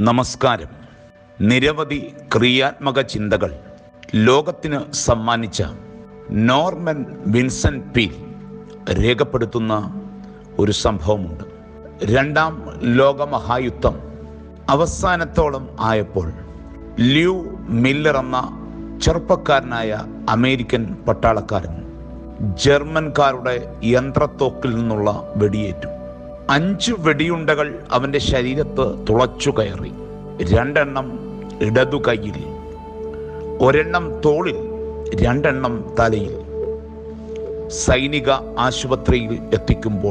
നമസ്കാരം നിരവധി ക്രിയാത്മക ചിന്തകൾ ലോകത്തിന് സമ്മാനിച്ച നോർമൻ വിൻസെന്റ് പീൽ രേഖപ്പെടുത്തുന്ന ഒരു സംഭവമുണ്ട് രണ്ടാം ലോകമഹായുദ്ധം അവസാനത്തോളം ആയപ്പോൾ ല്യൂ മില്ലർ എന്ന ചെറുപ്പക്കാരനായ അമേരിക്കൻ പട്ടാളക്കാരൻ ജർമ്മൻകാരുടെ യന്ത്രത്തോക്കിൽ നിന്നുള്ള വെടിയേറ്റു അഞ്ച് വെടിയുണ്ടകൾ അവന്റെ ശരീരത്ത് തുളച്ചു കയറി രണ്ടെണ്ണം ഇടതു കൈയിൽ ഒരെണ്ണം തോളിൽ രണ്ടെണ്ണം തലയിൽ സൈനിക ആശുപത്രിയിൽ എത്തിക്കുമ്പോൾ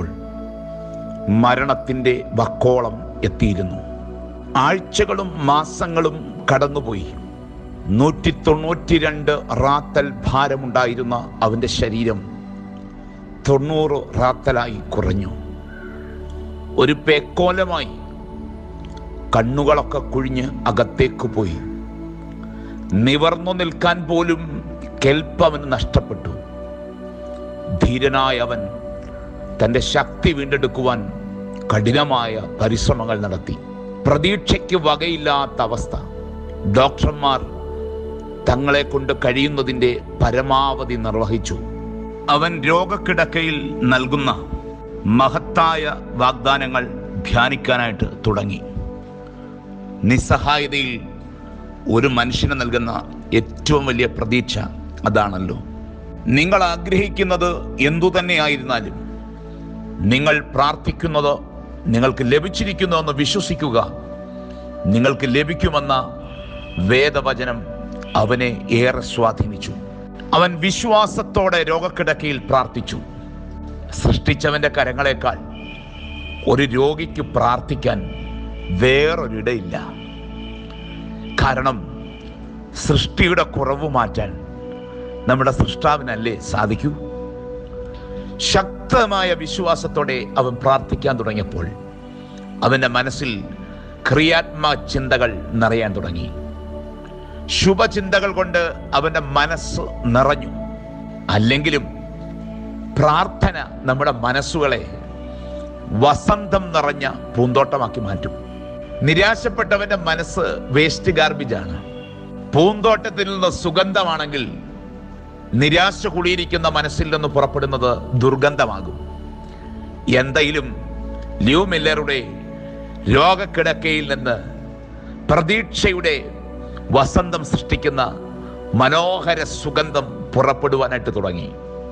മരണത്തിന്റെ വക്കോളം എത്തിയിരുന്നു ആഴ്ചകളും മാസങ്ങളും കടന്നുപോയി നൂറ്റി തൊണ്ണൂറ്റിരണ്ട് റാത്തൽ ഭാരമുണ്ടായിരുന്ന അവന്റെ ശരീരം തൊണ്ണൂറ് റാത്തലായി കുറഞ്ഞു ഒരു പേക്കോലമായി കണ്ണുകളൊക്കെ കുഴിഞ്ഞ് അകത്തേക്ക് പോയി നിവർന്നു നിൽക്കാൻ പോലും കെൽപ്പ് അവന് നഷ്ടപ്പെട്ടു ധീരനായ അവൻ തൻ്റെ ശക്തി വീണ്ടെടുക്കുവാൻ കഠിനമായ പരിശ്രമങ്ങൾ നടത്തി പ്രതീക്ഷയ്ക്ക് വകയില്ലാത്ത അവസ്ഥ ഡോക്ടർമാർ തങ്ങളെ കൊണ്ട് കഴിയുന്നതിൻ്റെ പരമാവധി നിർവഹിച്ചു അവൻ രോഗക്കിടക്കയിൽ നൽകുന്ന മഹത്തായ വാഗ്ദാനങ്ങൾ ധ്യാനിക്കാനായിട്ട് തുടങ്ങി നിസ്സഹായതയിൽ ഒരു മനുഷ്യന് നൽകുന്ന ഏറ്റവും വലിയ പ്രതീക്ഷ അതാണല്ലോ നിങ്ങൾ ആഗ്രഹിക്കുന്നത് എന്തു തന്നെയായിരുന്നാലും നിങ്ങൾ പ്രാർത്ഥിക്കുന്നത് നിങ്ങൾക്ക് ലഭിച്ചിരിക്കുന്നു എന്ന് വിശ്വസിക്കുക നിങ്ങൾക്ക് ലഭിക്കുമെന്ന വേദവചനം അവനെ ഏറെ സ്വാധീനിച്ചു അവൻ വിശ്വാസത്തോടെ രോഗക്കിടക്കയിൽ പ്രാർത്ഥിച്ചു സൃഷ്ടിച്ചവന്റെ കരങ്ങളെക്കാൾ ഒരു രോഗിക്ക് പ്രാർത്ഥിക്കാൻ വേറൊരിടയില്ല കാരണം സൃഷ്ടിയുടെ കുറവ് മാറ്റാൻ നമ്മുടെ സൃഷ്ടാവിനല്ലേ സാധിക്കൂ ശക്തമായ വിശ്വാസത്തോടെ അവൻ പ്രാർത്ഥിക്കാൻ തുടങ്ങിയപ്പോൾ അവന്റെ മനസ്സിൽ ക്രിയാത്മ ചിന്തകൾ നിറയാൻ തുടങ്ങി ശുഭചിന്തകൾ കൊണ്ട് അവന്റെ മനസ്സ് നിറഞ്ഞു അല്ലെങ്കിലും പ്രാർത്ഥന നമ്മുടെ മനസ്സുകളെ വസന്തം നിറഞ്ഞ പൂന്തോട്ടമാക്കി മാറ്റും നിരാശപ്പെട്ടവന്റെ മനസ്സ് വേസ്റ്റ് ഗാർബിജാണ് പൂന്തോട്ടത്തിൽ നിന്ന് സുഗന്ധമാണെങ്കിൽ നിരാശ കുളിയിരിക്കുന്ന മനസ്സിൽ നിന്ന് പുറപ്പെടുന്നത് ദുർഗന്ധമാകും എന്തായാലും ല്യൂ മില്ലറുടെ രോഗക്കിടക്കയിൽ നിന്ന് പ്രതീക്ഷയുടെ വസന്തം സൃഷ്ടിക്കുന്ന മനോഹര സുഗന്ധം പുറപ്പെടുവാനായിട്ട് തുടങ്ങി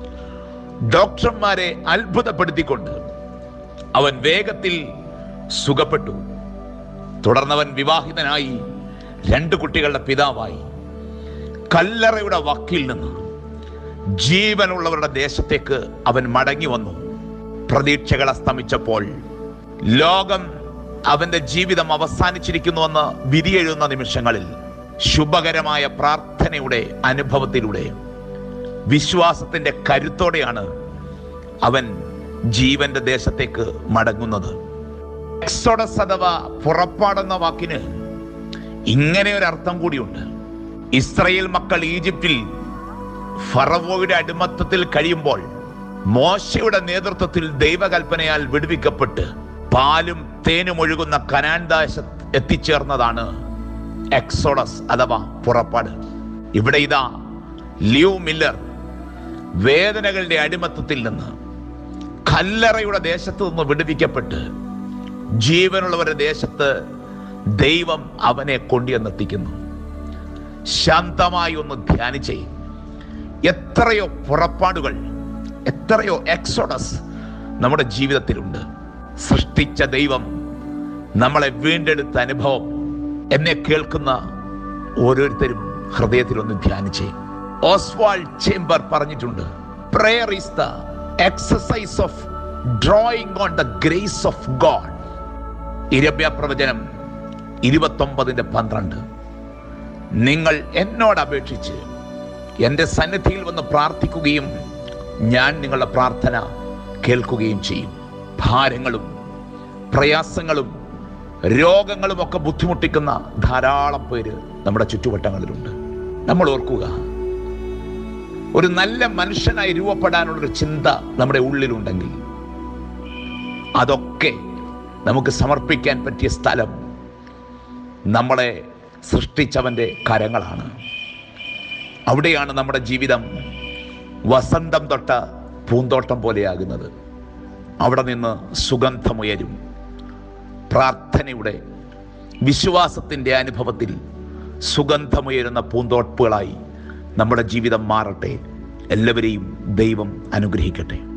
ഡോക്ടർമാരെ അത്ഭുതപ്പെടുത്തിക്കൊണ്ട് അവൻ വേഗത്തിൽ സുഖപ്പെട്ടു തുടർന്നവൻ വിവാഹിതനായി രണ്ട് കുട്ടികളുടെ പിതാവായി കല്ലറയുടെ വക്കിൽ നിന്ന് ജീവനുള്ളവരുടെ ദേശത്തേക്ക് അവൻ മടങ്ങി വന്നു പ്രതീക്ഷകൾ അസ്തമിച്ചപ്പോൾ ലോകം അവന്റെ ജീവിതം അവസാനിച്ചിരിക്കുന്നുവെന്ന് വിധിയെഴുതുന്ന നിമിഷങ്ങളിൽ ശുഭകരമായ പ്രാർത്ഥനയുടെ അനുഭവത്തിലൂടെ വിശ്വാസത്തിന്റെ കരുത്തോടെയാണ് അവൻ ജീവന്റെ ദേശത്തേക്ക് മടങ്ങുന്നത് എക്സോഡസ് അഥവാ പുറപ്പാടെന്ന വാക്കിന് ഇങ്ങനെ ഒരു അർത്ഥം കൂടിയുണ്ട് ഇസ്രയേൽ മക്കൾ ഈജിപ്തിൽ ഫറവോയുടെ അടിമത്തത്തിൽ കഴിയുമ്പോൾ മോശയുടെ നേതൃത്വത്തിൽ ദൈവകൽപ്പനയാൽ വിടുവിക്കപ്പെട്ട് പാലും തേനും ഒഴുകുന്ന കനാൻ ദേശത്ത് എത്തിച്ചേർന്നതാണ് എക്സോഡസ് അഥവാ പുറപ്പാട് ഇവിടെ ഇതാ ലിയോ മില്ലർ വേദനകളുടെ അടിമത്തത്തിൽ നിന്ന് കല്ലറയുടെ ദേശത്ത് നിന്ന് വിടുവിക്കപ്പെട്ട് ജീവനുള്ളവരുടെ ദേശത്ത് ദൈവം അവനെ കൊണ്ടുവന്നെത്തിക്കുന്നു ശാന്തമായി ഒന്ന് ധ്യാനിച്ചേ എത്രയോ പുറപ്പാടുകൾ എത്രയോ എക്സോഡസ് നമ്മുടെ ജീവിതത്തിലുണ്ട് സൃഷ്ടിച്ച ദൈവം നമ്മളെ വീണ്ടെടുത്ത അനുഭവം എന്നെ കേൾക്കുന്ന ഓരോരുത്തരും ഹൃദയത്തിൽ ഒന്ന് ധ്യാനിച്ചേ ഓസ്വാൾ ചേംബർ പറഞ്ഞിട്ടുണ്ട് prayer is the exercise of drawing on the grace of God ഇരബ്യ പ്രവചനം ഇരുപത്തൊമ്പതിന്റെ പന്ത്രണ്ട് നിങ്ങൾ എന്നോട് അപേക്ഷിച്ച് എൻ്റെ സന്നിധിയിൽ വന്ന് പ്രാർത്ഥിക്കുകയും ഞാൻ നിങ്ങളുടെ പ്രാർത്ഥന കേൾക്കുകയും ചെയ്യും ഭാരങ്ങളും പ്രയാസങ്ങളും രോഗങ്ങളും ഒക്കെ ബുദ്ധിമുട്ടിക്കുന്ന ധാരാളം പേര് നമ്മുടെ ചുറ്റുവട്ടങ്ങളിലുണ്ട് നമ്മൾ ഓർക്കുക ഒരു നല്ല മനുഷ്യനായി രൂപപ്പെടാനുള്ളൊരു ചിന്ത നമ്മുടെ ഉള്ളിലുണ്ടെങ്കിൽ അതൊക്കെ നമുക്ക് സമർപ്പിക്കാൻ പറ്റിയ സ്ഥലം നമ്മളെ സൃഷ്ടിച്ചവൻ്റെ കരങ്ങളാണ് അവിടെയാണ് നമ്മുടെ ജീവിതം വസന്തം തൊട്ട പൂന്തോട്ടം പോലെയാകുന്നത് അവിടെ നിന്ന് സുഗന്ധമുയരും പ്രാർത്ഥനയുടെ വിശ്വാസത്തിൻ്റെ അനുഭവത്തിൽ സുഗന്ധമുയരുന്ന പൂന്തോട്ടുകളായി നമ്മുടെ ജീവിതം മാറട്ടെ എല്ലാവരെയും ദൈവം അനുഗ്രഹിക്കട്ടെ